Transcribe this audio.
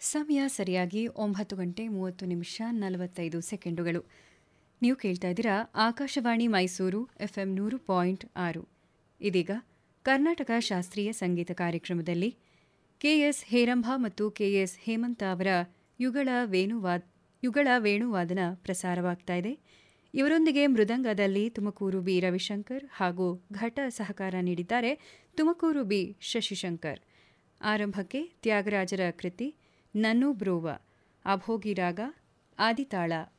ಸಮಯ ಸರಿಯಾಗಿ ಒಂಬತ್ತು ಗಂಟೆ ಮೂವತ್ತು ನಿಮಿಷ ನಲವತ್ತೈದು ಸೆಕೆಂಡುಗಳು ನೀವು ಕೇಳ್ತಾ ಇದ್ದೀರಾ ಆಕಾಶವಾಣಿ ಮೈಸೂರು ಎಫ್ಎಂ ನೂರು ಪಾಯಿಂಟ್ ಆರು ಇದೀಗ ಕರ್ನಾಟಕ ಶಾಸ್ತ್ರೀಯ ಸಂಗೀತ ಕಾರ್ಯಕ್ರಮದಲ್ಲಿ ಕೆಎಸ್ ಹೇರಂಭ ಮತ್ತು ಕೆಎಸ್ ಹೇಮಂತ ಅವರ ಯುಗಳ ವೇಣುವಾದ್ ಯುಗಳ ವೇಣುವಾದನ ಪ್ರಸಾರವಾಗ್ತಾ ಇದೆ ಇವರೊಂದಿಗೆ ಮೃದಂಗದಲ್ಲಿ ತುಮಕೂರು ಬಿ ರವಿಶಂಕರ್ ಹಾಗೂ ಘಟ ಸಹಕಾರ ನೀಡಿದ್ದಾರೆ ತುಮಕೂರು ಬಿ ಶಶಿಶಂಕರ್ ಆರಂಭಕ್ಕೆ ತ್ಯಾಗರಾಜರ ಕೃತಿ ನನ್ನು ಬ್ರೋವ ಅಭೋಗಿ ರಾಗ ಆದಿತಾಳ